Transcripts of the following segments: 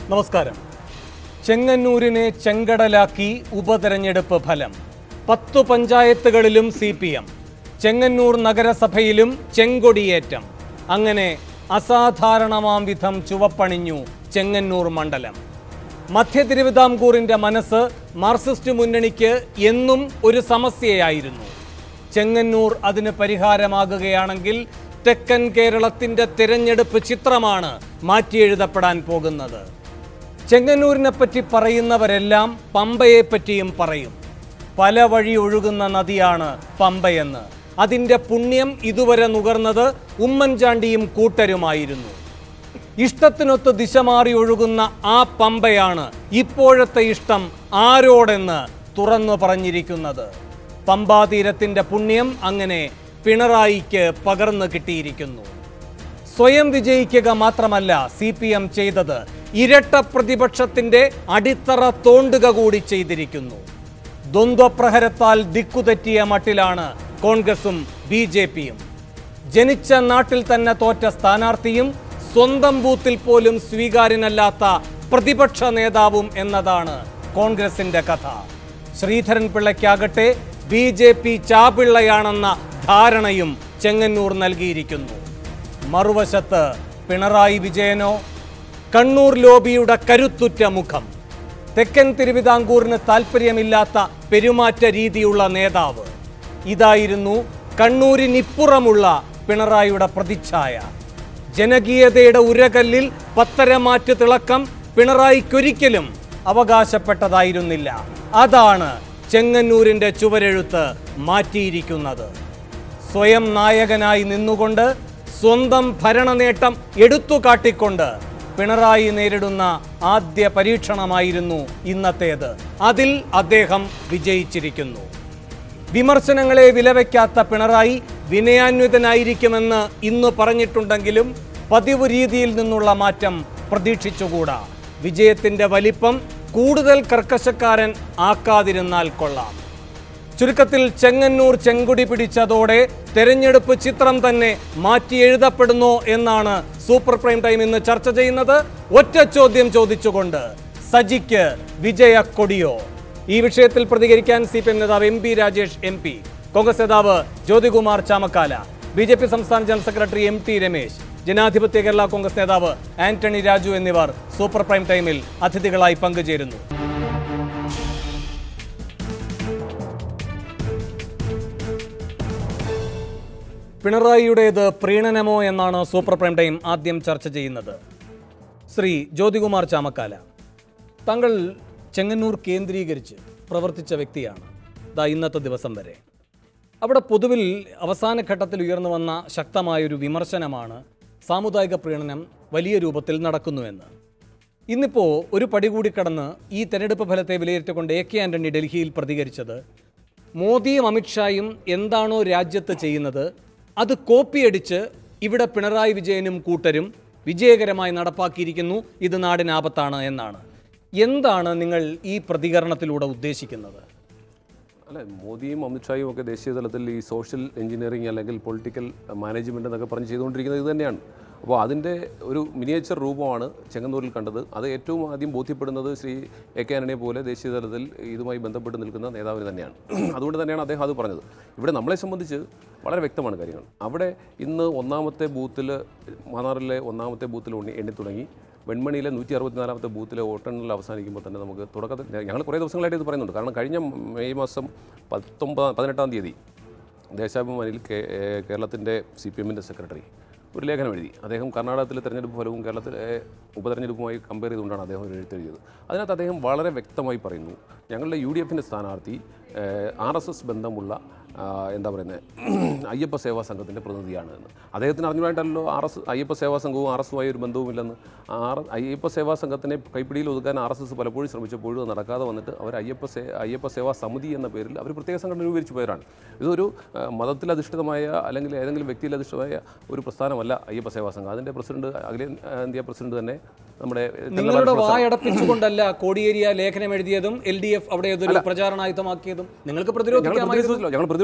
നമസ്കാരം ചെങ്ങന്നൂരിനെ ചെങ്കടലാക്കി ഉപതെരഞ്ഞെടുപ്പ് ഫലം പത്തു പഞ്ചായത്തുകളിലും സി പി എം ചെങ്ങന്നൂർ നഗരസഭയിലും ചെങ്കൊടിയേറ്റം അങ്ങനെ അസാധാരണമാം വിധം ചുവപ്പണിഞ്ഞു ചെങ്ങന്നൂർ മണ്ഡലം മധ്യ തിരുവിതാംകൂറിന്റെ മനസ്സ് മാർക്സിസ്റ്റ് മുന്നണിക്ക് എന്നും ഒരു സമസ്യയായിരുന്നു ചെങ്ങന്നൂർ അതിന് പരിഹാരമാകുകയാണെങ്കിൽ തെക്കൻ കേരളത്തിന്റെ തിരഞ്ഞെടുപ്പ് ചിത്രമാണ് മാറ്റിയെഴുതപ്പെടാൻ പോകുന്നത് ചെങ്ങന്നൂരിനെ പറ്റി പറയുന്നവരെല്ലാം പമ്പയെ പറ്റിയും പറയും പല വഴി ഒഴുകുന്ന നദിയാണ് പമ്പയെന്ന് അതിൻ്റെ പുണ്യം ഇതുവരെ നുകർന്നത് ഉമ്മൻചാണ്ടിയും കൂട്ടരുമായിരുന്നു ഇഷ്ടത്തിനൊത്ത് ദിശ മാറി ഒഴുകുന്ന ആ പമ്പയാണ് ഇപ്പോഴത്തെ ഇഷ്ടം ആരോടെന്ന് തുറന്നു പറഞ്ഞിരിക്കുന്നത് പമ്പാതീരത്തിന്റെ പുണ്യം അങ്ങനെ പിണറായിക്ക് പകർന്നു കിട്ടിയിരിക്കുന്നു സ്വയം വിജയിക്കുക മാത്രമല്ല സി പി എം ചെയ്തത് ഇരട്ട പ്രതിപക്ഷത്തിന്റെ അടിത്തറ തോണ്ടുക കൂടി ചെയ്തിരിക്കുന്നു ദ്വന്ദ്വപ്രഹരത്താൽ ദിക്കുതെറ്റിയ മട്ടിലാണ് കോൺഗ്രസും ബി ജെ പിയും ജനിച്ച നാട്ടിൽ തന്നെ തോറ്റ സ്ഥാനാർത്ഥിയും സ്വന്തം ബൂത്തിൽ പോലും സ്വീകാര്യനല്ലാത്ത പ്രതിപക്ഷ നേതാവും എന്നതാണ് കോൺഗ്രസിന്റെ കഥ ശ്രീധരൻ പിള്ളയ്ക്കാകട്ടെ ബി ജെ പി ചാപിള്ളയാണെന്ന ധാരണയും ചെങ്ങന്നൂർ നൽകിയിരിക്കുന്നു മറുവശത്ത് പിണറായി വിജയനോ കണ്ണൂർ ലോബിയുടെ കരുത്തുറ്റ മുഖം തെക്കൻ തിരുവിതാംകൂറിന് താല്പര്യമില്ലാത്ത പെരുമാറ്റ രീതിയുള്ള നേതാവ് ഇതായിരുന്നു കണ്ണൂരിനിപ്പുറമുള്ള പിണറായിയുടെ പ്രതിച്ഛായ ജനകീയതയുടെ ഉരകല്ലിൽ പത്തരമാറ്റ് തിളക്കം പിണറായിക്കൊരിക്കലും അവകാശപ്പെട്ടതായിരുന്നില്ല അതാണ് ചെങ്ങന്നൂരിന്റെ ചുവരെഴുത്ത് മാറ്റിയിരിക്കുന്നത് സ്വയം നായകനായി നിന്നുകൊണ്ട് സ്വന്തം ഭരണനേട്ടം എടുത്തു കാട്ടിക്കൊണ്ട് പിണറായി നേരിടുന്ന ആദ്യ പരീക്ഷണമായിരുന്നു ഇന്നത്തേത് അതിൽ അദ്ദേഹം വിജയിച്ചിരിക്കുന്നു വിമർശനങ്ങളെ വിലവയ്ക്കാത്ത പിണറായി വിനയാന്വിതനായിരിക്കുമെന്ന് ഇന്ന് പറഞ്ഞിട്ടുണ്ടെങ്കിലും പതിവ് രീതിയിൽ നിന്നുള്ള മാറ്റം പ്രതീക്ഷിച്ചുകൂടാ വിജയത്തിന്റെ വലിപ്പം കൂടുതൽ കർക്കശക്കാരൻ ആക്കാതിരുന്നാൽ കൊള്ളാം ചുരുക്കത്തിൽ ചെങ്ങന്നൂർ ചെങ്കുടി പിടിച്ചതോടെ തെരഞ്ഞെടുപ്പ് ചിത്രം തന്നെ മാറ്റി എഴുതപ്പെടുന്നോ എന്നാണ് സൂപ്പർ പ്രൈം ടൈം ഇന്ന് ചർച്ച ചെയ്യുന്നത് ഒറ്റ ചോദ്യം ചോദിച്ചുകൊണ്ട് സജിക്ക് വിജയക്കൊടിയോ ഈ വിഷയത്തിൽ പ്രതികരിക്കാൻ സി പി എം നേതാവ് M P Rajesh M P Congress നേതാവ് Jyothikumar Chamakkala B J P സംസ്ഥാന general secretary M T Ramesh Janadhipathya Kerala Congress നേതാവ് ആന്റണി രാജു എന്നിവർ സൂപ്പർ പ്രൈം ടൈമിൽ അതിഥികളായി പങ്കുചേരുന്നു പിണറായിയുടേത് പ്രീണനമോ എന്നാണ് സൂപ്പർ പ്രൈം ടൈം ആദ്യം ചർച്ച ചെയ്യുന്നത് ശ്രീ ജ്യോതികുമാർ ചാമക്കാല താങ്കൾ ചെങ്ങന്നൂർ കേന്ദ്രീകരിച്ച് പ്രവർത്തിച്ച വ്യക്തിയാണ് ദാ ഇന്നത്തെ ദിവസം വരെ അവിടെ പൊതുവിൽ അവസാന ഘട്ടത്തിൽ ഉയർന്നു വന്ന ശക്തമായൊരു വിമർശനമാണ് സാമുദായിക പ്രീണനം വലിയ രൂപത്തിൽ നടക്കുന്നുവെന്ന് ഇന്നിപ്പോൾ ഒരു പടി കൂടി കടന്ന് ഈ തെരഞ്ഞെടുപ്പ് ഫലത്തെ വിലയിരുത്തിക്കൊണ്ട് എ കെ ആന്റണി ഡൽഹിയിൽ പ്രതികരിച്ചത് മോദിയും അമിത്ഷായും എന്താണോ രാജ്യത്ത് ചെയ്യുന്നത് അത് കോപ്പിയടിച്ച് ഇവിടെ പിണറായി വിജയനും കൂട്ടരും വിജയകരമായി നടപ്പാക്കിയിരിക്കുന്നു ഇത് നാടിനാപത്താണ് എന്നാണ് എന്താണ് നിങ്ങൾ ഈ പ്രതികരണത്തിലൂടെ ഉദ്ദേശിക്കുന്നത് അല്ല മോദിയും അമിത്ഷായും ഒക്കെ ദേശീയ തലത്തിൽ ഈ സോഷ്യൽ എഞ്ചിനീയറിംഗ് അല്ലെങ്കിൽ പൊളിറ്റിക്കൽ മാനേജ്മെൻറ്റ് എന്നൊക്കെ പറഞ്ഞ് ചെയ്തുകൊണ്ടിരിക്കുന്നത് ഇത് തന്നെയാണ് അപ്പോൾ അതിൻ്റെ ഒരു മിനിയേച്ചർ രൂപമാണ് ചെങ്ങന്നൂരിൽ കണ്ടത് അത് ഏറ്റവും ആദ്യം ബോധ്യപ്പെടുന്നത് ശ്രീ എ കെ ആന്റണിയെ പോലെ ദേശീയ തലത്തിൽ ഇതുമായി ബന്ധപ്പെട്ട് നിൽക്കുന്ന നേതാവിന് തന്നെയാണ് അതുകൊണ്ട് തന്നെയാണ് അദ്ദേഹം അത് പറഞ്ഞത് ഇവിടെ നമ്മളെ സംബന്ധിച്ച് വളരെ വ്യക്തമാണ് കാര്യങ്ങൾ അവിടെ ഇന്ന് ഒന്നാമത്തെ ബൂത്തിൽ മൂന്നാറിലെ ഒന്നാമത്തെ ബൂത്തിൽ ഉണ്ണി എണ്ണി തുടങ്ങി വെൺമണിയിലെ നൂറ്റി അറുപത്തിനാലാമത്തെ ബൂത്തിലെ വോട്ടെണ്ണൽ അവസാനിക്കുമ്പോൾ തന്നെ നമുക്ക് തുടക്കത്തിൽ ഞങ്ങൾ കുറേ ദിവസങ്ങളായിട്ട് ഇത് പറയുന്നുണ്ട് കാരണം കഴിഞ്ഞ മെയ് മാസം പത്തൊമ്പതാം പതിനെട്ടാം തീയതി ദേശാഭിമാനിയിൽ കേ കേരളത്തിൻ്റെ സി പി എമ്മിൻ്റെ സെക്രട്ടറി ഒരു ലേഖനം എഴുതി അദ്ദേഹം കർണാടകത്തിലെ തെരഞ്ഞെടുപ്പ് ഫലവും കേരളത്തിലെ ഉപതെരഞ്ഞെടുപ്പുമായി കമ്പയർ ചെയ്തുകൊണ്ടാണ് അദ്ദേഹം ഒരു എഴുത്തെഴുതിയത് അതിനകത്ത് അദ്ദേഹം വളരെ വ്യക്തമായി പറയുന്നു ഞങ്ങളുടെ യു ഡി എഫിൻ്റെ സ്ഥാനാർത്ഥി ആർ എസ് എസ് ബന്ധമുള്ള ആ, എന്താ പറയുന്നത് അയ്യപ്പ സേവാ സംഘത്തിൻ്റെ പ്രതിനിധിയാണ് എന്ന് അദ്ദേഹത്തിന് അറിഞ്ഞുകൊണ്ടല്ലോ ആർ എസ് അയ്യപ്പ സേവാ സംഘവും ആർ എസുമായി ഒരു ബന്ധവുമില്ലെന്ന് ആർ അയ്യപ്പ സേവാ സംഘത്തിനെ കൈപ്പിടിയിൽ ഒതുക്കാൻ ആർ എസ് എസ് പലപ്പോഴും ശ്രമിച്ചപ്പോഴും അത് നടക്കാതെ വന്നിട്ട് അവർ അയ്യപ്പ സേ അയ്യപ്പ സേവാ സമിതി എന്ന പേരിൽ അവർ പ്രത്യേക സംഘടന രൂപീകരിച്ചു പോയവരാണ് ഇതൊരു ആ, മതത്തിലധിഷ്ഠിതമായ അല്ലെങ്കിൽ ഏതെങ്കിലും വ്യക്തിയിൽ അധിഷ്ഠിതമായ ഒരു പ്രസ്ഥാനമല്ല അയ്യപ്പ സേവാ സംഘം അതിൻ്റെ പ്രസിഡന്റ് അഖിലേന്ത്യാ പ്രസിഡന്റ് തന്നെ നമ്മുടെ നിങ്ങളുടെ വായടപ്പിച്ചുകൊണ്ടല്ല കോടിയേരിയ ലേഖനം എഴുതിയതും എൽ ഡി എഫ് അവിടെ ഇതൊരു പ്രചാരണായുധമാക്കിയതും നിങ്ങൾക്ക് ഞങ്ങൾ പ്രതിരോധിക്കാമായിരുന്നു പ്രതിരോധിച്ചില്ല ഞങ്ങൾ പ്രതിരോധിച്ചില്ല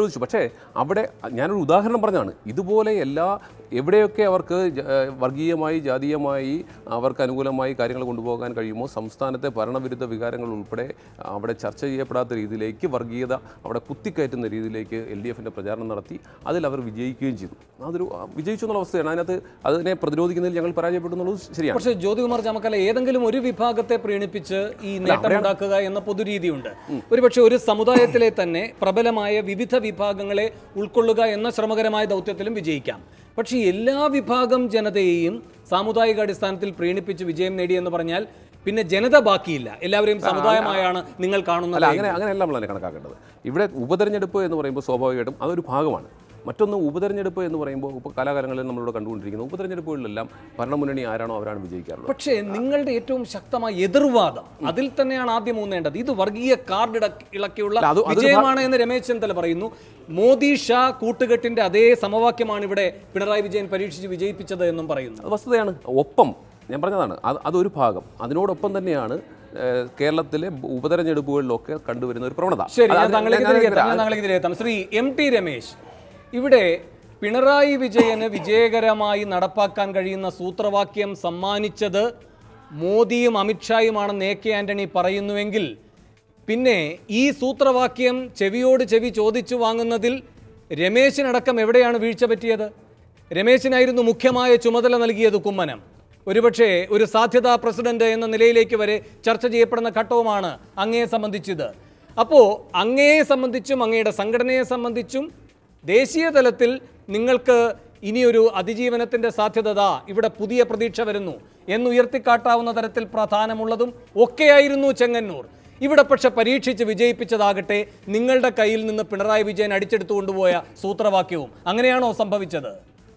പ്രതിരോധിച്ചു പക്ഷേ അവിടെ ഞാനൊരു ഉദാഹരണം പറഞ്ഞാണ് ഇതുപോലെ എല്ലാ എവിടെയൊക്കെ അവർക്ക് ജ- ഏഹ് വർഗീയമായി ജാതീയമായി അവർക്ക് അനുകൂലമായി കാര്യങ്ങൾ കൊണ്ടുപോകാൻ കഴിയുമോ സംസ്ഥാനത്തെ ഭരണവിരുദ്ധ വികാരങ്ങൾ ഉൾപ്പെടെ അവിടെ ചർച്ച ചെയ്യപ്പെടാത്ത രീതിയിലേക്ക് വർഗീയത അവിടെ കുത്തിക്കയറ്റുന്ന രീതിയിലേക്ക് എൽ ഡി എഫിൻ്റെ പ്രചാരണം നടത്തി അതിൽ അവർ വിജയിക്കുകയും ചെയ്തു അതൊരു ആ, വിജയിച്ചു എന്നുള്ള അവസ്ഥയാണ് അതിനകത്ത് അതിനെ പ്രതിരോധിക്കുന്നതിൽ ഞങ്ങൾ പരാജയപ്പെട്ടു എന്നുള്ളത് ശരിയാണ് പക്ഷേ ജ്യോതികുമാർ ചാമക്കാല ഏതെങ്കിലും ഒരു വിഭാഗത്തെ പ്രീണിപ്പിച്ച് ഈ നേട്ടമുണ്ടാക്കുക എന്ന പൊതുരീതിയുണ്ട് ഒരുപക്ഷെ ഒരു സമുദായത്തിലെ തന്നെ പ്രബലമായ വിവിധ വിഭാഗങ്ങളെ ഉൾക്കൊള്ളുക എന്ന ശ്രമകരമായ ദൗത്യത്തിലും വിജയിക്കാം പക്ഷേ എല്ലാ വിഭാഗം ജനതയെയും സാമുദായിക അടിസ്ഥാനത്തിൽ പ്രീണിപ്പിച്ച് വിജയം നേടി എന്ന് പറഞ്ഞാൽ പിന്നെ ജനത ബാക്കിയില്ല എല്ലാവരെയും സമുദായമായാണ് നിങ്ങൾ അല്ല കാണുന്നത് അങ്ങനെ അങ്ങനെയല്ല നമ്മളതിനെ കണക്കാക്കേണ്ടത് ഇവിടെ ഉപതെരഞ്ഞെടുപ്പ് എന്ന് പറയുമ്പോൾ സ്വാഭാവികമായിട്ടും അതൊരു ഭാഗമാണ് മറ്റൊന്ന് ഉപതെരഞ്ഞെടുപ്പ് എന്ന് പറയുമ്പോൾ ഇപ്പോൾ കാലാകാലങ്ങളിൽ നമ്മളിവിടെ കണ്ടുകൊണ്ടിരിക്കുന്നത് ഉപതെരഞ്ഞെടുപ്പുകളിലെല്ലാം ഭരണമുന്നണി ആരാണോ അവരാണ് വിജയിക്കാറുള്ളത് പക്ഷേ നിങ്ങളുടെ ഏറ്റവും ശക്തമായ എതിർവാദം അതിൽ തന്നെയാണ് ആദ്യം ഊന്നേണ്ടത് ഇത് വർഗീയ കാർഡ് ഇട- ഇളക്കിയുള്ള അല്ല, അത് അതൊരു വിജയമാണ് എന്ന് രമേശ് ചെന്നിത്തല പറയുന്നു മോദി ഷാ കൂട്ടുകെട്ടിന്റെ അതേ സമവാക്യമാണ് ഇവിടെ പിണറായി വിജയൻ പരീക്ഷിച്ച് വിജയിപ്പിച്ചത് എന്നും പറയുന്നു അത് വസ്തുതയാണ് ഒപ്പം ഞാൻ പറഞ്ഞതാണ് അത് അതൊരു ഭാഗം അതിനോടൊപ്പം തന്നെയാണ് ഏഹ്, കേരളത്തിലെ ഉപതെരഞ്ഞെടുപ്പുകളിലൊക്കെ കണ്ടുവരുന്ന ഒരു പ്രവണത ശരി അത് ഞാൻ അത് താങ്കളേക്ക് ഞാൻ- തിരികെ ഞാൻ- എത്താം ഞാൻ താങ്കളേക്ക് തിരികെ എത്താം ശ്രീ എം ടി രമേശ് ഇവിടെ പിണറായി വിജയന് വിജയകരമായി നടപ്പാക്കാൻ കഴിയുന്ന സൂത്രവാക്യം സമ്മാനിച്ചത് മോദിയും അമിത്ഷായുമാണെന്ന് എ കെ ആന്റണി പറയുന്നുവെങ്കിൽ പിന്നെ ഈ സൂത്രവാക്യം ചെവിയോട് ചെവി ചോദിച്ചു വാങ്ങുന്നതിൽ രമേശിനടക്കം എവിടെയാണ് വീഴ്ച പറ്റിയത് രമേശിനായിരുന്നു മുഖ്യമായ ചുമതല നൽകിയത് കുമ്മനം ഒരുപക്ഷെ ഒരു സാധ്യതാ പ്രസിഡന്റ് എന്ന നിലയിലേക്ക് വരെ ചർച്ച ചെയ്യപ്പെടുന്ന ഘട്ടവുമാണ് അങ്ങയെ സംബന്ധിച്ചത് അപ്പോൾ അങ്ങയെ സംബന്ധിച്ചും അങ്ങയുടെ സംഘടനയെ സംബന്ധിച്ചും ദേശീയ തലത്തിൽ നിങ്ങൾക്ക് ഇനിയൊരു അതിജീവനത്തിന്റെ സാധ്യത ദാ ഇവിടെ പുതിയ പ്രതീക്ഷ വരുന്നു എന്നുയർത്തിക്കാട്ടാവുന്ന തരത്തിൽ പ്രധാനമുള്ളതും ഒക്കെയായിരുന്നു ചെങ്ങന്നൂർ ഇവിടെ പക്ഷെ പരീക്ഷിച്ച് വിജയിപ്പിച്ചതാകട്ടെ നിങ്ങളുടെ കയ്യിൽ നിന്ന് പിണറായി വിജയൻ അടിച്ചെടുത്തു കൊണ്ടുപോയ സൂത്രവാക്യവും അങ്ങനെയാണോ സംഭവിച്ചത്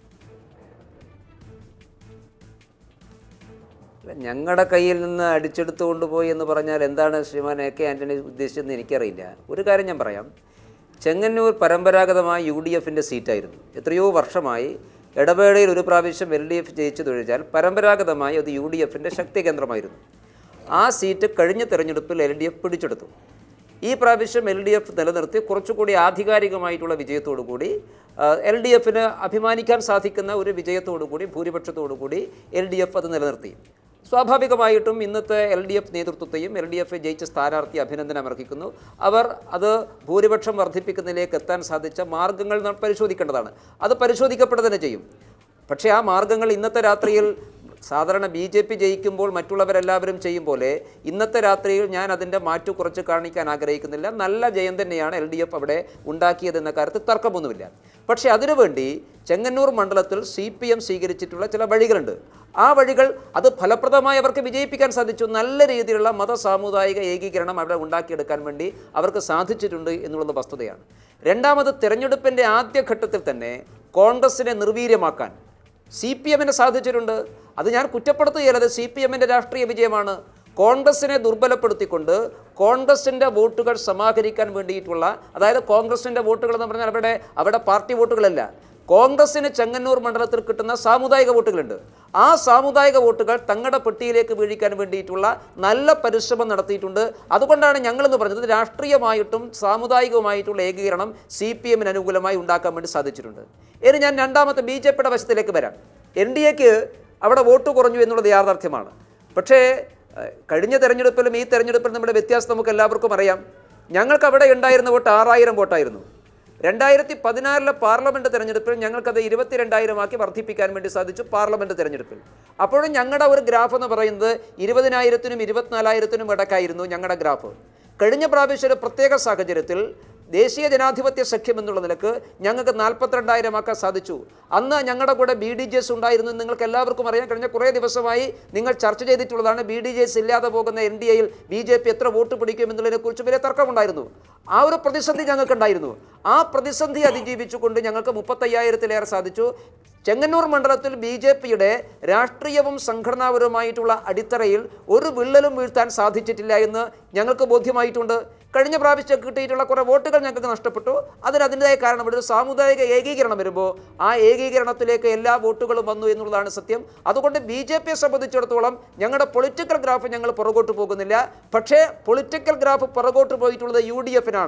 ഞങ്ങളുടെ കയ്യിൽ നിന്ന് അടിച്ചെടുത്ത് കൊണ്ടുപോയി എന്ന് പറഞ്ഞാൽ എന്താണ് ശ്രീമാൻ എ കെ ആൻ്റണി ഉദ്ദേശിച്ചതെന്ന് എനിക്കറിയില്ല ഒരു കാര്യം ഞാൻ പറയാം ചെങ്ങന്നൂർ പരമ്പരാഗതമായ യു ഡി എഫിൻ്റെ സീറ്റായിരുന്നു എത്രയോ വർഷമായി ഇടവേളയിൽ ഒരു പ്രാവശ്യം എൽ ഡി എഫ് ജയിച്ചു തൊഴിച്ചാൽ പരമ്പരാഗതമായി അത് യു ഡി എഫിൻ്റെ ശക്തി കേന്ദ്രമായിരുന്നു ആ സീറ്റ് കഴിഞ്ഞ തെരഞ്ഞെടുപ്പിൽ എൽ ഡി എഫ് പിടിച്ചെടുത്തു ഈ പ്രാവശ്യം എൽ ഡി എഫ് നിലനിർത്തി കുറച്ചുകൂടി ആധികാരികമായിട്ടുള്ള വിജയത്തോടു കൂടി എൽ ഡി എഫിന് അഭിമാനിക്കാൻ സാധിക്കുന്ന ഒരു വിജയത്തോടു കൂടി ഭൂരിപക്ഷത്തോടു കൂടി എൽ ഡി എഫ് അത് നിലനിർത്തി സ്വാഭാവികമായിട്ടും ഇന്നത്തെ എൽ ഡി എഫ് നേതൃത്വത്തെയും എൽ ഡി എഫ് ജയിച്ച സ്ഥാനാർത്ഥി അഭിനന്ദനം അർഹിക്കുന്നു അവർ അത് ഭൂരിപക്ഷം വർദ്ധിപ്പിക്കുന്നതിലേക്ക് എത്താൻ സാധിച്ച മാർഗങ്ങൾ നാം പരിശോധിക്കേണ്ടതാണ് അത് പരിശോധിക്കപ്പെടുക തന്നെ ചെയ്യും പക്ഷേ ആ മാർഗങ്ങൾ ഇന്നത്തെ രാത്രിയിൽ സാധാരണ ബി ജെ പി ജയിക്കുമ്പോൾ മറ്റുള്ളവരെല്ലാവരും ചെയ്യും പോലെ ഇന്നത്തെ രാത്രിയിൽ ഞാൻ അതിൻ്റെ മാറ്റു കുറച്ച് കാണിക്കാൻ ആഗ്രഹിക്കുന്നില്ല നല്ല ജയം തന്നെയാണ് എൽ ഡി എഫ് അവിടെ ഉണ്ടാക്കിയതെന്ന കാര്യത്തിൽ തർക്കമൊന്നുമില്ല പക്ഷേ അതിനുവേണ്ടി ചെങ്ങന്നൂർ മണ്ഡലത്തിൽ സി പി എം സ്വീകരിച്ചിട്ടുള്ള ചില വഴികളുണ്ട് ആ വഴികൾ അത് ഫലപ്രദമായി അവർക്ക് വിജയിപ്പിക്കാൻ സാധിച്ചു നല്ല രീതിയിലുള്ള മത സാമുദായിക ഏകീകരണം അവിടെ ഉണ്ടാക്കിയെടുക്കാൻ വേണ്ടി അവർക്ക് സാധിച്ചിട്ടുണ്ട് എന്നുള്ളത് വസ്തുതയാണ് രണ്ടാമത് തിരഞ്ഞെടുപ്പിൻ്റെ ആദ്യഘട്ടത്തിൽ തന്നെ കോൺഗ്രസിനെ നിർവീര്യമാക്കാൻ സി പി എമ്മിന് സാധിച്ചിട്ടുണ്ട് അത് ഞാൻ കുറ്റപ്പെടുത്തുകയല്ല അത് സി പി എമ്മിൻ്റെ രാഷ്ട്രീയ വിജയമാണ് കോൺഗ്രസിനെ ദുർബലപ്പെടുത്തിക്കൊണ്ട് കോൺഗ്രസിൻ്റെ വോട്ടുകൾ സമാഹരിക്കാൻ വേണ്ടിയിട്ടുള്ള അതായത് കോൺഗ്രസിൻ്റെ വോട്ടുകൾ എന്ന് പറഞ്ഞാൽ അവിടെ അവിടെ പാർട്ടി വോട്ടുകളല്ല കോൺഗ്രസിന് ചെങ്ങന്നൂർ മണ്ഡലത്തിൽ കിട്ടുന്ന സാമുദായിക വോട്ടുകളുണ്ട് ആ സാമുദായിക വോട്ടുകൾ തങ്ങളുടെ പെട്ടിയിലേക്ക് വീഴിക്കാൻ വേണ്ടിയിട്ടുള്ള നല്ല പരിശ്രമം നടത്തിയിട്ടുണ്ട് അതുകൊണ്ടാണ് ഞങ്ങളെന്ന് പറഞ്ഞത് രാഷ്ട്രീയമായിട്ടും സാമുദായികവുമായിട്ടുള്ള ഏകീകരണം സി പി എമ്മിന് അനുകൂലമായി ഉണ്ടാക്കാൻ വേണ്ടി സാധിച്ചിട്ടുണ്ട് ഇനി ഞാൻ രണ്ടാമത്തെ ബി ജെ പിയുടെ വശത്തിലേക്ക് വരാം എൻ ഡി എക്ക് അവിടെ വോട്ട് കുറഞ്ഞു എന്നുള്ളത് യാഥാർത്ഥ്യമാണ് പക്ഷേ ഏഹ്, കഴിഞ്ഞ തെരഞ്ഞെടുപ്പിലും ഈ തെരഞ്ഞെടുപ്പിലും നമ്മുടെ വ്യത്യാസം നമുക്ക് എല്ലാവർക്കും അറിയാം ഞങ്ങൾക്ക് അവിടെ ഉണ്ടായിരുന്ന വോട്ട് ആറായിരം വോട്ടായിരുന്നു രണ്ടായിരത്തി പതിനാറിലെ പാർലമെന്റ് തെരഞ്ഞെടുപ്പിൽ ഞങ്ങൾക്കത് ഇരുപത്തിരണ്ടായിരമാക്കി വർദ്ധിപ്പിക്കാൻ വേണ്ടി സാധിച്ചു പാർലമെന്റ് തെരഞ്ഞെടുപ്പിൽ അപ്പോഴും ഞങ്ങളുടെ ഒരു ഗ്രാഫ് എന്ന് പറയുന്നത് ഇരുപതിനായിരത്തിനും ഇരുപത്തിനാലായിരത്തിനും ഇടക്കായിരുന്നു ഞങ്ങളുടെ ഗ്രാഫ് കഴിഞ്ഞ പ്രാവശ്യം ഒരു പ്രത്യേക സാഹചര്യത്തിൽ ദേശീയ ജനാധിപത്യ സഖ്യം എന്നുള്ള നിലക്ക് ഞങ്ങൾക്ക് നാൽപ്പത്തിരണ്ടായിരമാക്കാൻ സാധിച്ചു അന്ന് ഞങ്ങളുടെ കൂടെ ബി ഡി ജെ എസ് ഉണ്ടായിരുന്നു എന്ന് നിങ്ങൾക്ക് എല്ലാവർക്കും അറിയാം കഴിഞ്ഞ കുറേ ദിവസമായി നിങ്ങൾ ചർച്ച ചെയ്തിട്ടുള്ളതാണ് ബി ഡി ജെ എസ് ഇല്ലാതെ പോകുന്ന എൻ ഡി എയിൽ ബി ജെ പി എത്ര വോട്ട് പിടിക്കും എന്നുള്ളതിനെക്കുറിച്ച് വലിയ തർക്കമുണ്ടായിരുന്നു ആ ഒരു പ്രതിസന്ധി ഞങ്ങൾക്കുണ്ടായിരുന്നു ആ പ്രതിസന്ധി അതിജീവിച്ചുകൊണ്ട് ഞങ്ങൾക്ക് മുപ്പത്തയ്യായിരത്തിലേറെ സാധിച്ചു ചെങ്ങന്നൂർ മണ്ഡലത്തിൽ ബി ജെ പിയുടെ രാഷ്ട്രീയവും സംഘടനാപരവുമായിട്ടുള്ള അടിത്തറയിൽ ഒരു വിള്ളലും വീഴ്ത്താൻ സാധിച്ചിട്ടില്ല എന്ന് ഞങ്ങൾക്ക് ബോധ്യമായിട്ടുണ്ട് കഴിഞ്ഞ പ്രാവശ്യം കിട്ടിയിട്ടുള്ള കുറേ വോട്ടുകൾ ഞങ്ങൾക്ക് നഷ്ടപ്പെട്ടു അതിന് അതിൻ്റെതായ കാരണം ഇവിടെ ഒരു സാമുദായിക ഏകീകരണം വരുമ്പോൾ ആ ഏകീകരണത്തിലേക്ക് എല്ലാ വോട്ടുകളും വന്നു എന്നുള്ളതാണ് സത്യം അതുകൊണ്ട് ബി ജെ പിയെ സംബന്ധിച്ചിടത്തോളം ഞങ്ങളുടെ പൊളിറ്റിക്കൽ ഗ്രാഫ് ഞങ്ങൾ പുറകോട്ട് പോകുന്നില്ല പക്ഷേ പൊളിറ്റിക്കൽ ഗ്രാഫ് പുറകോട്ട് പോയിട്ടുള്ളത് യു ഡി എഫിനാണ്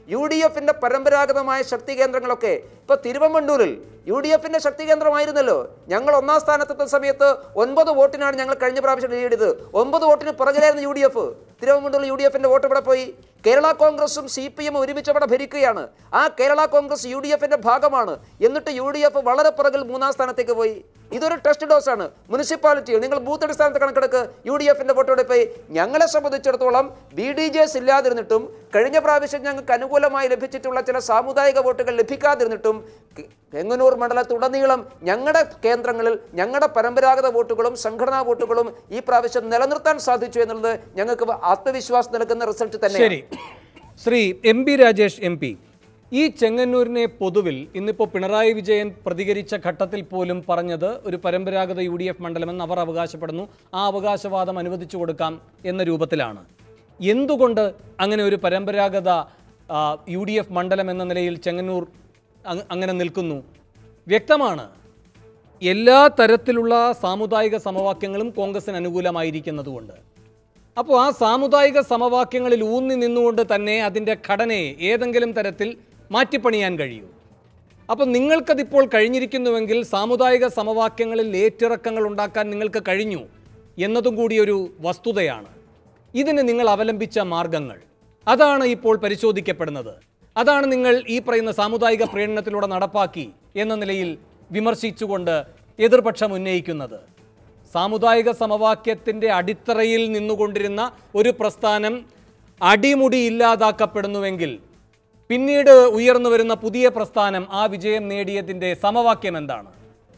യു ഡി എഫിൻ്റെ പരമ്പരാഗതമായ ശക്തി കേന്ദ്രങ്ങളൊക്കെ ഇപ്പോൾ തിരുവമ്മണ്ടൂരിൽ യു ഡി എഫിൻ്റെ ശക്തി കേന്ദ്രമായിരുന്നല്ലോ ഞങ്ങൾ ഒന്നാം സ്ഥാനത്തെത്തുന്ന സമയത്ത് ഒൻപത് വോട്ടിനാണ് ഞങ്ങൾ കഴിഞ്ഞ പ്രാവശ്യം ലീഡ് ചെയ്തത് ഒമ്പത് വോട്ടിന് പുറകിലായിരുന്നു യു ഡി എഫ് തിരുവമ്മണ്ടൂരിൽ യു ഡി എഫിൻ്റെ വോട്ട് ഇവിടെ പോയി കേരള കോൺഗ്രസും സി പി എം ഒരുമിച്ച് അവിടെ ഭരിക്കുകയാണ് ആ കേരള കോൺഗ്രസ് യു ഡി എഫിൻ്റെ ഭാഗമാണ് എന്നിട്ട് യു ഡി എഫ് വളരെ പുറകിൽ മൂന്നാം സ്ഥാനത്തേക്ക് പോയി ഇതൊരു ടെസ്റ്റ് ഡോസ് ആണ് മുനിസിപ്പാലിറ്റിയിൽ നിങ്ങൾ ബൂത്ത് അടിസ്ഥാനത്ത് കണക്കെടുക്ക് യു ഡി എഫിന്റെ വോട്ടോടെ പോയി ഞങ്ങളെ സംബന്ധിച്ചിടത്തോളം ബി ഡി ജെ എസ് ഇല്ലാതിരുന്നിട്ടും കഴിഞ്ഞ പ്രാവശ്യം ഞങ്ങൾക്ക് അനുകൂലമായി ലഭിച്ചിട്ടുള്ള ചില സാമുദായിക വോട്ടുകൾ ലഭിക്കാതിരുന്നിട്ടും കെ- ചെങ്ങന്നൂർ മണ്ഡലത്തുടനീളം ഞങ്ങളുടെ കേന്ദ്രങ്ങളിൽ ഞങ്ങളുടെ പരമ്പരാഗത വോട്ടുകളും സംഘടനാ വോട്ടുകളും ഈ പ്രാവശ്യം നിലനിർത്താൻ സാധിച്ചു എന്നുള്ളത് ഞങ്ങൾക്ക് ആത്മവിശ്വാസം നൽകുന്ന റിസൾട്ട് തന്നെ ശരി Shri M P Rajesh M P ഈ ചെങ്ങന്നൂരിനെ പൊതുവിൽ ഇന്നിപ്പോൾ പിണറായി വിജയൻ പ്രതികരിച്ച ഘട്ടത്തിൽ പോലും പറഞ്ഞത് ഒരു പരമ്പരാഗത യു ഡി എഫ് മണ്ഡലമെന്ന് അവർ അവകാശപ്പെടുന്നു ആ അവകാശവാദം അനുവദിച്ചു കൊടുക്കാം എന്ന രൂപത്തിലാണ് എന്തുകൊണ്ട് അങ്ങനെ ഒരു പരമ്പരാഗത ആ, യു ഡി എഫ് മണ്ഡലം എന്ന നിലയിൽ ചെങ്ങന്നൂർ അങ് അങ്ങനെ നിൽക്കുന്നു വ്യക്തമാണ് എല്ലാ തരത്തിലുള്ള സാമുദായിക സമവാക്യങ്ങളും കോൺഗ്രസിന് അനുകൂലമായിരിക്കുന്നതുകൊണ്ട് അപ്പോൾ ആ സാമുദായിക സമവാക്യങ്ങളിൽ ഊന്നി നിന്നുകൊണ്ട് തന്നെ അതിൻ്റെ ഘടനയെ ഏതെങ്കിലും തരത്തിൽ മാറ്റിപ്പണിയാൻ കഴിയൂ അപ്പോൾ നിങ്ങൾക്കതിപ്പോൾ കഴിഞ്ഞിരിക്കുന്നുവെങ്കിൽ സാമുദായിക സമവാക്യങ്ങളിൽ ഏറ്റിറക്കങ്ങൾ ഉണ്ടാക്കാൻ നിങ്ങൾക്ക് കഴിഞ്ഞു എന്നതും കൂടി ഒരു വസ്തുതയാണ് ഇതിന് നിങ്ങൾ അവലംബിച്ച മാർഗങ്ങൾ അതാണ് ഇപ്പോൾ പരിശോധിക്കപ്പെടുന്നത് അതാണ് നിങ്ങൾ ഈ പറയുന്ന സാമുദായിക പ്രീണനത്തിലൂടെ നടപ്പാക്കി എന്ന നിലയിൽ വിമർശിച്ചുകൊണ്ട് എതിർപക്ഷം ഉന്നയിക്കുന്നത് സാമുദായിക സമവാക്യത്തിൻ്റെ അടിത്തറയിൽ നിന്നുകൊണ്ടിരുന്ന ഒരു പ്രസ്ഥാനം അടിമുടി ഇല്ലാതാക്കപ്പെടുന്നുവെങ്കിൽ പിന്നീട് ഉയർന്നു വരുന്ന പുതിയ പ്രസ്ഥാനം ആ വിജയം നേടിയതിൻ്റെ സമവാക്യം എന്താണ്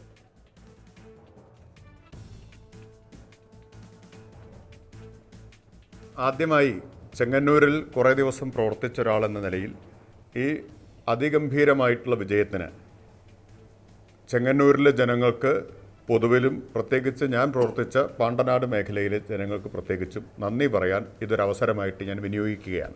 ആദ്യമായി ചെങ്ങന്നൂരിൽ കുറേ ദിവസം പ്രവർത്തിച്ച ഒരാളെന്ന നിലയിൽ ഈ അതിഗംഭീരമായിട്ടുള്ള വിജയത്തിന് ചെങ്ങന്നൂരിലെ ജനങ്ങൾക്ക് പൊതുവിലും പ്രത്യേകിച്ച് ഞാൻ പ്രവർത്തിച്ച പാണ്ടനാട് മേഖലയിലെ ജനങ്ങൾക്ക് പ്രത്യേകിച്ചും നന്ദി പറയാൻ ഇതൊരവസരമായിട്ട് ഞാൻ വിനിയോഗിക്കുകയാണ്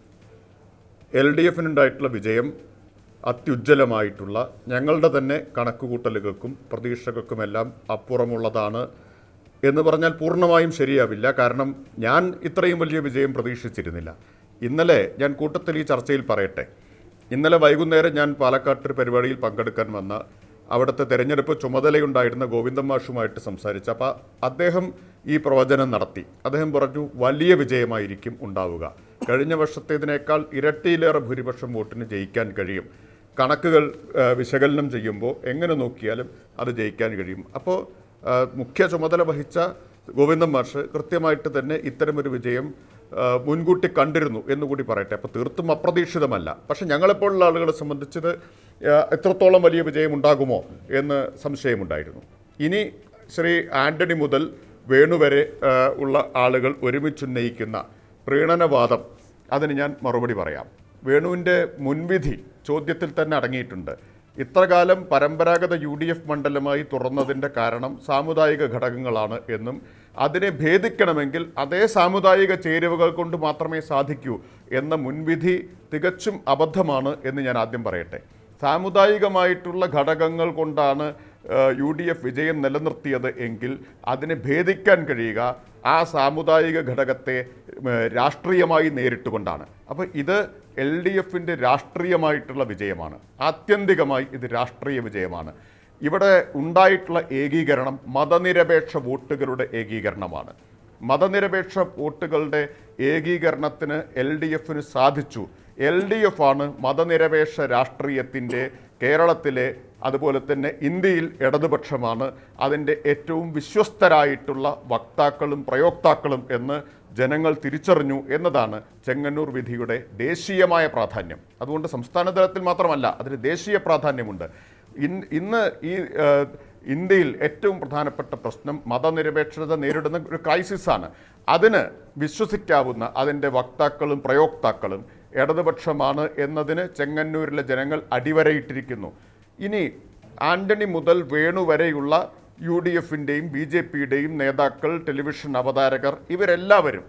എൽ ഡി എഫിനുണ്ടായിട്ടുള്ള വിജയം അത്യുജ്വലമായിട്ടുള്ള ഞങ്ങളുടെ തന്നെ കണക്കുകൂട്ടലുകൾക്കും പ്രതീക്ഷകൾക്കുമെല്ലാം അപ്പുറമുള്ളതാണ് എന്ന് പറഞ്ഞാൽ പൂർണ്ണമായും ശരിയാവില്ല കാരണം ഞാൻ ഇത്രയും വലിയ വിജയം പ്രതീക്ഷിച്ചിരുന്നില്ല ഇന്നലെ ഞാൻ കൂട്ടത്തിൽ ഈ ചർച്ചയിൽ പറയട്ടെ ഇന്നലെ വൈകുന്നേരം ഞാൻ പാലക്കാട്ട് ഒരു പരിപാടിയിൽ പങ്കെടുക്കാൻ വന്ന അവിടുത്തെ തെരഞ്ഞെടുപ്പ് ചുമതലയുണ്ടായിരുന്ന ഗോവിന്ദൻ മാഷുമായിട്ട് സംസാരിച്ചു അപ്പോൾ അദ്ദേഹം ഈ പ്രവചനം നടത്തി അദ്ദേഹം പറഞ്ഞു വലിയ വിജയമായിരിക്കും ഉണ്ടാവുക കഴിഞ്ഞ വർഷത്തേതിനേക്കാൾ ഇരട്ടിയിലേറെ ഭൂരിപക്ഷം വോട്ടിന് ജയിക്കാൻ കഴിയും കണക്കുകൾ ആ, വിശകലനം ചെയ്യുമ്പോൾ എങ്ങനെ നോക്കിയാലും അത് ജയിക്കാൻ കഴിയും അപ്പോൾ ആ, മുഖ്യ ചുമതല വഹിച്ച ഗോവിന്ദൻ മാഷ് കൃത്യമായിട്ട് തന്നെ ഇത്തരമൊരു വിജയം ആ, മുൻകൂട്ടി കണ്ടിരുന്നു എന്നുകൂടി പറയട്ടെ അപ്പോൾ തീർത്തും അപ്രതീക്ഷിതമല്ല പക്ഷെ ഞങ്ങളെപ്പോലുള്ള ആളുകളെ സംബന്ധിച്ചത് ആ, എത്രത്തോളം വലിയ വിജയം ഉണ്ടാകുമോ എന്ന് സംശയമുണ്ടായിരുന്നു ഇനി ശ്രീ ആന്റണി മുതൽ വേണു വരെ ആ, ഉള്ള ആളുകൾ ഒരുമിച്ചുന്നയിക്കുന്ന പ്രീണനവാദം അതിന് ഞാൻ മറുപടി പറയാം വേണുവിൻ്റെ മുൻവിധി ചോദ്യത്തിൽ തന്നെ അടങ്ങിയിട്ടുണ്ട് ഇത്രകാലം പരമ്പരാഗത യു ഡി എഫ് മണ്ഡലമായി തുറന്നതിൻ്റെ കാരണം സാമുദായിക ഘടകങ്ങളാണ് എന്നും അതിനെ ഭേദിക്കണമെങ്കിൽ അതേ സാമുദായിക ചേരുവകൾ കൊണ്ട് മാത്രമേ സാധിക്കൂ എന്ന മുൻവിധി തികച്ചും അബദ്ധമാണ് എന്ന് ഞാൻ ആദ്യം പറയട്ടെ സാമുദായികമായിട്ടുള്ള ഘടകങ്ങൾ കൊണ്ടാണ് യു ഡി എഫ് വിജയം നിലനിർത്തിയത് എങ്കിൽ അതിനെ ഭേദിക്കാൻ കഴിയുക ആ സാമുദായിക ഘടകത്തെ ഉം, രാഷ്ട്രീയമായി നേരിട്ടുകൊണ്ടാണ് അപ്പോൾ ഇത് എൽ ഡി എഫിൻ്റെ രാഷ്ട്രീയമായിട്ടുള്ള വിജയമാണ് ആത്യന്തികമായി ഇത് രാഷ്ട്രീയ വിജയമാണ് ഇവിടെ ഉണ്ടായിട്ടുള്ള ഏകീകരണം മതനിരപേക്ഷ വോട്ടുകളുടെ ഏകീകരണമാണ് മതനിരപേക്ഷ വോട്ടുകളുടെ ഏകീകരണത്തിന് എൽ ഡി എഫിന് സാധിച്ചു എൽ ഡി എഫ് ആണ് മതനിരപേക്ഷ രാഷ്ട്രീയത്തിൻ്റെ കേരളത്തിലെ അതുപോലെ തന്നെ ഇന്ത്യയിൽ ഇടതുപക്ഷമാണ് അതിൻ്റെ ഏറ്റവും വിശ്വസ്തരായിട്ടുള്ള വക്താക്കളും പ്രയോക്താക്കളും എന്ന് ജനങ്ങൾ തിരിച്ചറിഞ്ഞു എന്നതാണ് ചെങ്ങന്നൂർ വിധിയുടെ ദേശീയമായ പ്രാധാന്യം അതുകൊണ്ട് സംസ്ഥാന തലത്തിൽ മാത്രമല്ല അതിന് ദേശീയ പ്രാധാന്യമുണ്ട് ഇൻ- ഇന്ന് ഈ ആ, ഇന്ത്യയിൽ ഏറ്റവും പ്രധാനപ്പെട്ട പ്രശ്നം മതനിരപേക്ഷത നേരിടുന്ന ഒരു ക്രൈസിസാണ് അതിന് വിശ്വസിക്കാവുന്ന അതിൻ്റെ വക്താക്കളും പ്രയോക്താക്കളും ഇടതുപക്ഷമാണ് എന്നതിന് ചെങ്ങന്നൂരിലെ ജനങ്ങൾ അടിവരയിട്ടിരിക്കുന്നു ഇനി ആന്റണി മുതൽ വേണു വരെയുള്ള യു ഡി എഫിൻ്റെയും ബി ജെ പിയുടെയും നേതാക്കൾ ടെലിവിഷൻ അവതാരകർ ഇവരെല്ലാവരും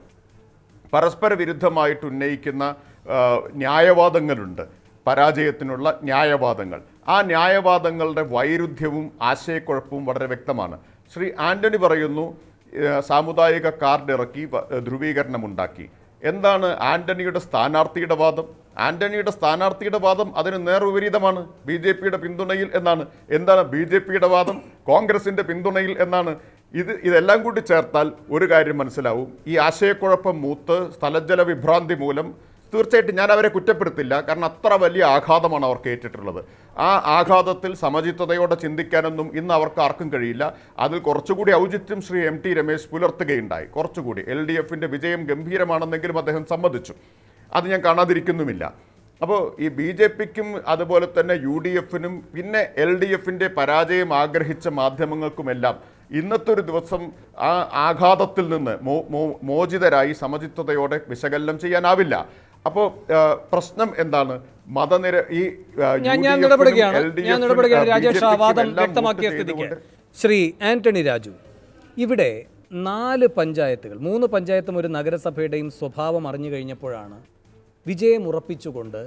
പരസ്പര വിരുദ്ധമായിട്ട് ഉന്നയിക്കുന്ന ആ, ന്യായവാദങ്ങളുണ്ട് പരാജയത്തിനുള്ള ന്യായവാദങ്ങൾ ആ ന്യായവാദങ്ങളുടെ വൈരുദ്ധ്യവും ആശയക്കുഴപ്പവും വളരെ വ്യക്തമാണ് ശ്രീ ആന്റണി പറയുന്നു ഏ, സാമുദായിക കാർഡ് ഇറക്കി വ- ധ്രുവീകരണമുണ്ടാക്കി എന്താണ് ആന്റണിയുടെ സ്ഥാനാർത്ഥിയുടെ വാദം ആന്റണിയുടെ സ്ഥാനാർത്ഥിയുടെ വാദം അതിന് നേർവിപരീതമാണ് ബി ജെ പിയുടെ പിന്തുണയിൽ എന്നാണ് എന്താണ് ബി ജെ പിയുടെ വാദം കോൺഗ്രസിന്റെ പിന്തുണയിൽ എന്നാണ് ഇത് ഇതെല്ലാം കൂടി ചേർത്താൽ ഒരു കാര്യം മനസ്സിലാവും ഈ ആശയക്കുഴപ്പം മൂത്ത് സ്ഥലജല വിഭ്രാന്തി മൂലം തീർച്ചയായിട്ടും ഞാൻ അവരെ കുറ്റപ്പെടുത്തില്ല കാരണം അത്ര വലിയ ആഘാതമാണ് അവർക്ക് ഏറ്റിട്ടുള്ളത് ആ ആഘാതത്തിൽ സമചിത്തതയോടെ ചിന്തിക്കാനൊന്നും ഇന്ന് അവർക്ക് ആർക്കും കഴിയില്ല അതിൽ കുറച്ചുകൂടി ഔചിത്യം ശ്രീ എം ടി രമേശ് പുലർത്തുകയുണ്ടായി കുറച്ചുകൂടി എൽ ഡി എഫിൻ്റെ വിജയം ഗംഭീരമാണെന്നെങ്കിലും അദ്ദേഹം സമ്മതിച്ചു അത് ഞാൻ കാണാതിരിക്കുന്നുമില്ല അപ്പോൾ ഈ ബി ജെ പിക്കും അതുപോലെ തന്നെ യു ഡി എഫിനും പിന്നെ എൽ ഡി എഫിൻ്റെ പരാജയം ആഗ്രഹിച്ച മാധ്യമങ്ങൾക്കുമെല്ലാം ഇന്നത്തെ ഒരു ദിവസം ആ ആഘാതത്തിൽ നിന്ന് മോ മോ- മോചിതരായി സമചിത്തതയോടെ വിശകലനം ചെയ്യാനാവില്ല അപ്പോൾ പ്രശ്നം എന്താണ് മതനിര ഈ ആ, ഞാൻ UDF ഞാൻ നും ഇടപെടുകയാണ് LDF ഞാൻ നും, ഇടപെടുകയാണ് ആ, രാജേഷ് ആ BJP ക്കും വാദം എല്ലാം വ്യക്തമാക്കിയ വോട്ട് സ്ഥിതിക്ക് ചെയ്തുകൊണ്ട് ശ്രീ ആന്റണി രാജു ഇവിടെ നാല് പഞ്ചായത്തുകൾ മൂന്ന് പഞ്ചായത്തും ഒരു നഗരസഭയുടെയും സ്വഭാവം അറിഞ്ഞു കഴിഞ്ഞപ്പോഴാണ് വിജയം ഉറപ്പിച്ചുകൊണ്ട്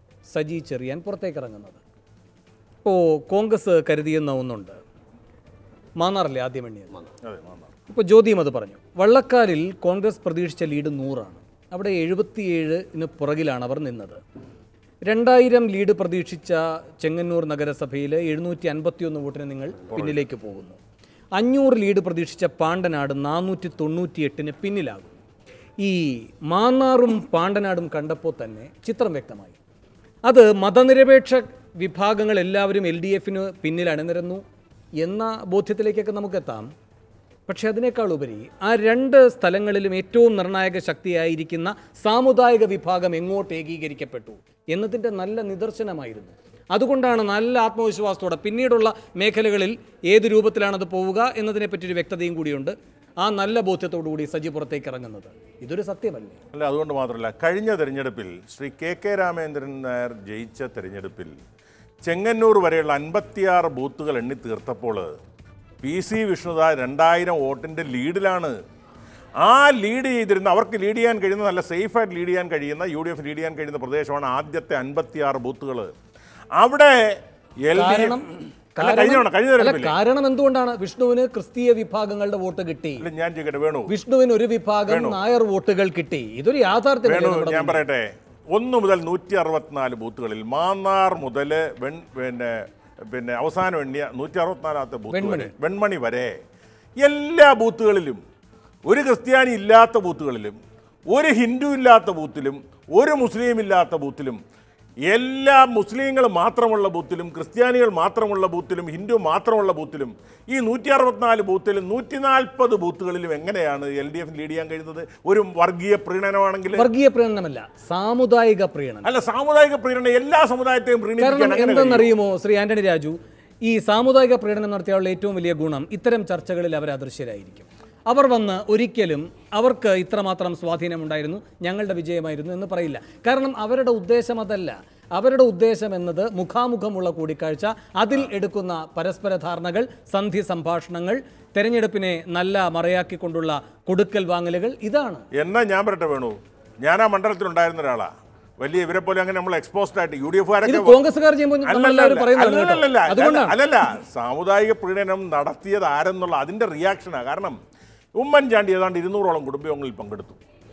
സജി ചെറിയാൻ പുറത്തേക്കിറങ്ങുന്നത് ഇപ്പോൾ കോൺഗ്രസ് കരുതിയെന്ന ഒന്നുണ്ട് മാന്നാറല്ലേ ആദ്യം എണ്ണിയത് ഇപ്പോൾ ജ്യോതിയും അത് പറഞ്ഞു വള്ളക്കാലിൽ കോൺഗ്രസ് പ്രതീക്ഷിച്ച ലീഡ് നൂറാണ് അവിടെ എഴുപത്തിയേഴിന് പുറകിലാണ് അവർ നിന്നത് രണ്ടായിരം ലീഡ് പ്രതീക്ഷിച്ച ചെങ്ങന്നൂർ നഗരസഭയിൽ എഴുന്നൂറ്റി അൻപത്തിയൊന്ന് വോട്ടിന് നിങ്ങൾ പിന്നിലേക്ക് പോകുന്നു അഞ്ഞൂറ് ലീഡ് പ്രതീക്ഷിച്ച പാണ്ടനാട് നാനൂറ്റി തൊണ്ണൂറ്റി എട്ടിന് പിന്നിലാകും ഈ മാന്നാറും പാണ്ടനാടും കണ്ടപ്പോൾ തന്നെ ചിത്രം വ്യക്തമായി അത് മതനിരപേക്ഷ വിഭാഗങ്ങൾ എല്ലാവരും എൽ ഡി എഫിന് പിന്നിൽ അണിനിരന്നു എന്ന ബോധ്യത്തിലേക്കൊക്കെ നമുക്കെത്താം പക്ഷേ അതിനേക്കാൾ ഉപരി ആ രണ്ട് സ്ഥലങ്ങളിലും ഏറ്റവും നിർണായക ശക്തിയായിരിക്കുന്ന സാമുദായിക വിഭാഗം എങ്ങോട്ട് ഏകീകരിക്കപ്പെട്ടു എന്നതിൻ്റെ നല്ല നിദർശനമായിരുന്നു അതുകൊണ്ടാണ് നല്ല ആത്മവിശ്വാസത്തോടെ പിന്നീടുള്ള മേഖലകളിൽ ഏത് രൂപത്തിലാണത് പോവുക എന്നതിനെപ്പറ്റി ഒരു വ്യക്തതയും കൂടിയുണ്ട് ആ നല്ല ബോധ്യത്തോടു കൂടി സജി പുറത്തേക്ക് ഇറങ്ങുന്നത് ഇതൊരു സത്യമല്ലേ അല്ല അതുകൊണ്ട് മാത്രമല്ല കഴിഞ്ഞ തെരഞ്ഞെടുപ്പിൽ ശ്രീ കെ കെ രാമേന്ദ്രൻ നായർ ജയിച്ച തെരഞ്ഞെടുപ്പിൽ ചെങ്ങന്നൂർ വരെയുള്ള അൻപത്തിയാറ് ബൂത്തുകൾ എണ്ണി തീർത്തപ്പോൾ പി സി വിഷ്ണുദാസ് രണ്ടായിരം വോട്ടിൻ്റെ ലീഡിലാണ് ആ ലീഡ് ചെയ്തിരുന്ന അവർക്ക് ലീഡ് ചെയ്യാൻ കഴിയുന്ന നല്ല സേഫായിട്ട് ലീഡ് ചെയ്യാൻ കഴിയുന്ന യു ഡി എഫ് ലീഡ് ചെയ്യാൻ കഴിയുന്ന പ്രദേശമാണ് ആദ്യത്തെ അൻപത്തിയാറ് ബൂത്തുകൾ അവിടെ എൽ ഡി കാരണം കഴിഞ്ഞ തവണ കഴിഞ്ഞ അല്ല തെരഞ്ഞെടുപ്പിൽ കാരണം എന്തുകൊണ്ടാണ് വിഷ്ണുവിന് ക്രിസ്തീയ വിഭാഗങ്ങളുടെ വോട്ട് കിട്ടി അല്ല, ഞാൻ ചോദിക്കട്ടെ വേണു വിഷ്ണുവിന് ഒരു വിഭാഗം നായർ വോട്ടുകൾ കിട്ടി ഇതൊരു യാഥാർത്ഥ്യമല്ലേ വേണു നമ്മുടെ ഞാൻ മുന്നിൽ? പറയട്ടെ ഒന്ന് മുതൽ നൂറ്റി അറുപത്തിനാല് ബൂത്തുകളിൽ മാന്നാർ മുതൽ വെൺ പിന്നെ പിന്നെ അവസാനം എണ്ണിയ നൂറ്റി അറുപത്തിനാലാമത്തെ ബൂത്ത് വരെ വെൺമണി വരെ എല്ലാ ബൂത്തുകളിലും ഒരു ക്രിസ്ത്യാനി ഇല്ലാത്ത ബൂത്തുകളിലും ഒരു ഹിന്ദു ഇല്ലാത്ത ബൂത്തിലും ഒരു മുസ്ലിം ഇല്ലാത്ത ബൂത്തിലും എല്ലാ മുസ്ലിങ്ങൾ മാത്രമുള്ള ബൂത്തിലും ക്രിസ്ത്യാനികൾ മാത്രമുള്ള ബൂത്തിലും ഹിന്ദു മാത്രമുള്ള ബൂത്തിലും ഈ നൂറ്റി അറുപത്തിനാല് ബൂത്തിലും നൂറ്റി നാൽപ്പത് ബൂത്തുകളിലും എങ്ങനെയാണ് എൽ ഡി എഫ് ലീഡ് ചെയ്യാൻ കഴിയുന്നത് ഒരു വർഗീയ പ്രീണനമാണെങ്കിൽ വർഗീയ പ്രീണനമല്ല സാമുദായിക പ്രീണനം അല്ല സാമുദായിക പ്രീണനം എല്ലാ സമുദായത്തെയും പ്രീണിപ്പിക്കാൻ കാരണം അങ്ങനെ കഴിയും. എന്തെന്നറിയുമോ ശ്രീ ആന്റണി രാജു ഈ സാമുദായിക പ്രീണനം നടത്തിയുള്ള ഏറ്റവും വലിയ ഗുണം ഇത്തരം ചർച്ചകളിൽ അവർ അദൃശ്യരായിരിക്കും അവർ വന്ന് ഒരിക്കലും അവർക്ക് ഇത്രമാത്രം സ്വാധീനമുണ്ടായിരുന്നു ഞങ്ങളുടെ വിജയമായിരുന്നു എന്ന് പറയില്ല കാരണം അവരുടെ ഉദ്ദേശം അതല്ല അവരുടെ ഉദ്ദേശം എന്നത് മുഖാമുഖമുള്ള കൂടിക്കാഴ്ച അതിൽ എടുക്കുന്ന പരസ്പര ധാരണകൾ സന്ധി സംഭാഷണങ്ങൾ തെരഞ്ഞെടുപ്പിനെ നല്ല മറയാക്കിക്കൊണ്ടുള്ള കൊടുക്കൽ വാങ്ങലുകൾ ഇതാണ് എന്നാ ഞാൻ പറയട്ടെ വേണു ഞാൻ ആ മണ്ഡലത്തിലുണ്ടായിരുന്ന ഒരാളാ വലിയ ഇവരെ പോലെ അങ്ങനെ നമ്മൾ എക്സ്പോസ്ഡ് ആയിട്ട് യു ഡി ഇത് കോൺഗ്രസ്സുകാർ ചെയ്യുമ്പോൾ നമ്മളെല്ലാവരും പറയുന്നതാണ് കേട്ടോ. അല്ലല്ല അതുകൊണ്ടാണ് അല്ലല്ല സാമുദായിക പ്രീണനം നടത്തിയത് ആരെന്നുള്ള അതിന്റെ റിയാക്ഷനാ കാരണം ഉമ്മൻചാണ്ടി ഏതാണ്ട് ഇരുന്നൂറോളം കുടുംബയോഗങ്ങളിൽ പങ്കെടുത്തു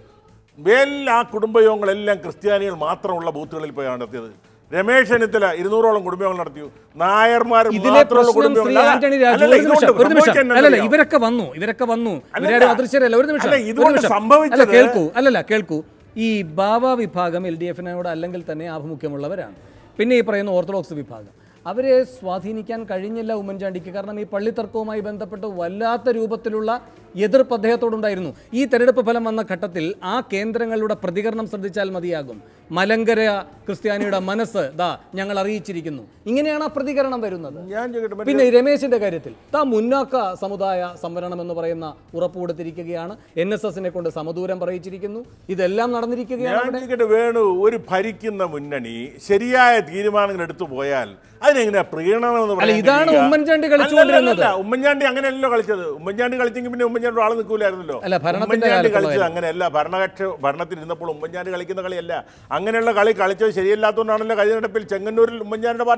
എല്ലാ കുടുംബയോഗങ്ങളെല്ലാം ക്രിസ്ത്യാനികൾ മാത്രമുള്ള ബൂത്തുകളിൽ പോയി നടത്തിയത് രമേശ് ചെന്നിത്തല ഇരുന്നൂറോളം കുടുംബയോഗങ്ങൾ നടത്തിയു നായർമാർ ഇതിലെ മാത്രമുള്ള പ്രശ്നം ശ്രീ കുടുംബയോഗങ്ങൾ ആന്റണി രാജു അല്ലല്ല, ഒരു നിമിഷം ഇതുകൊണ്ട് ഒരു നിമിഷം സംഭവിക്കുന്നത് അല്ലല്ല എന്താ ഇവരൊക്കെ വന്നു ഇവരൊക്കെ വന്നു അല്ലല്ല. ഇവരാരും അദൃശ്യരല്ല ഒരു നിമിഷം അല്ല, ഒരു ഇതുകൊണ്ട് നിമിഷം. സംഭവിച്ചത് അല്ല കേൾക്കൂ അല്ലല്ല കേൾക്കൂ ഈ ബാബ വിഭാഗം എൽ ഡി എഫിനോട് അല്ലെങ്കിൽ തന്നെ ആഭിമുഖ്യമുള്ളവരാണ് പിന്നെ ഈ പറയുന്ന ഓർത്തഡോക്സ് വിഭാഗം അവരെ സ്വാധീനിക്കാൻ കഴിഞ്ഞില്ല ഉമ്മൻചാണ്ടിക്ക് കാരണം ഈ പള്ളിത്തർക്കവുമായി ബന്ധപ്പെട്ട് വല്ലാത്ത രൂപത്തിലുള്ള എതിർപ്പ് അദ്ദേഹത്തോടുണ്ടായിരുന്നു ഈ തെരഞ്ഞെടുപ്പ് ഫലം വന്ന ഘട്ടത്തിൽ ആ കേന്ദ്രങ്ങളുടെ പ്രതികരണം ശ്രദ്ധിച്ചാൽ മതിയാകും മലങ്കര ക്രിസ്ത്യാനിയുടെ മനസ്സ് ദാ ഞങ്ങൾ അറിയിച്ചിരിക്കുന്നു ഇങ്ങനെയാണ് ആ പ്രതികരണം വരുന്നത് ഞാൻ ചോദിക്കട്ടെ മറ്റേ- പിന്നെ ഈ രമേശിന്റെ കാര്യത്തിൽ താ മുന്നാക്ക സമുദായ സംവരണം എന്ന് പറയുന്ന ഉറപ്പ് കൊടുത്തിരിക്കുകയാണ് എൻ എസ് എസിനെ കൊണ്ട് സമദൂരം പറയിച്ചിരിക്കുന്നു ഇതെല്ലാം നടന്നിരിക്കുകയാണ് ഞാൻ ചോദിക്കട്ടെ വേണു ഒരു ഭരിക്കുന്ന മുന്നണി ശരിയായ തീരുമാനങ്ങൾ എടുത്തു പോയാൽ അതിനെങ്ങനെയാ പ്രീണനം എന്ന് പറയാൻ ഇതാണ് കഴിയുക? ഉമ്മൻചാണ്ടി അല്ലല്ല, കളിച്ചുകൊണ്ടിരുന്നത്. അല്ലല്ല, ഉമ്മൻചാണ്ടി അങ്ങനെയല്ലോ കളിച്ചത് ഉമ്മൻചാണ്ടി കളിച്ചെങ്കിൽ പിന്നെ ഉമ്മൻചാണ്ടി ആൾ നിൽക്കൂലായിരുന്നല്ലോ അല്ല, ഭരണത്തിന്റെ ഉമ്മൻചാണ്ടി കാലത്തുള്ള കളിച്ചത് കാര്യം. അങ്ങനെയല്ല ഭരണകക്ഷ ഭരണത്തിൽ ഇരുന്നപ്പോൾ ഉമ്മൻചാണ്ടി കളിക്കുന്ന കളിയല്ല അങ്ങനെയുള്ള കളി കളിച്ചത് ശരിയല്ലാത്തതുകൊണ്ടാണല്ലോ കഴിഞ്ഞ നടപ്പിൽ ചെങ്ങന്നൂരിൽ ഉമ്മൻചാണ്ടിയുടെ പാർട്ടി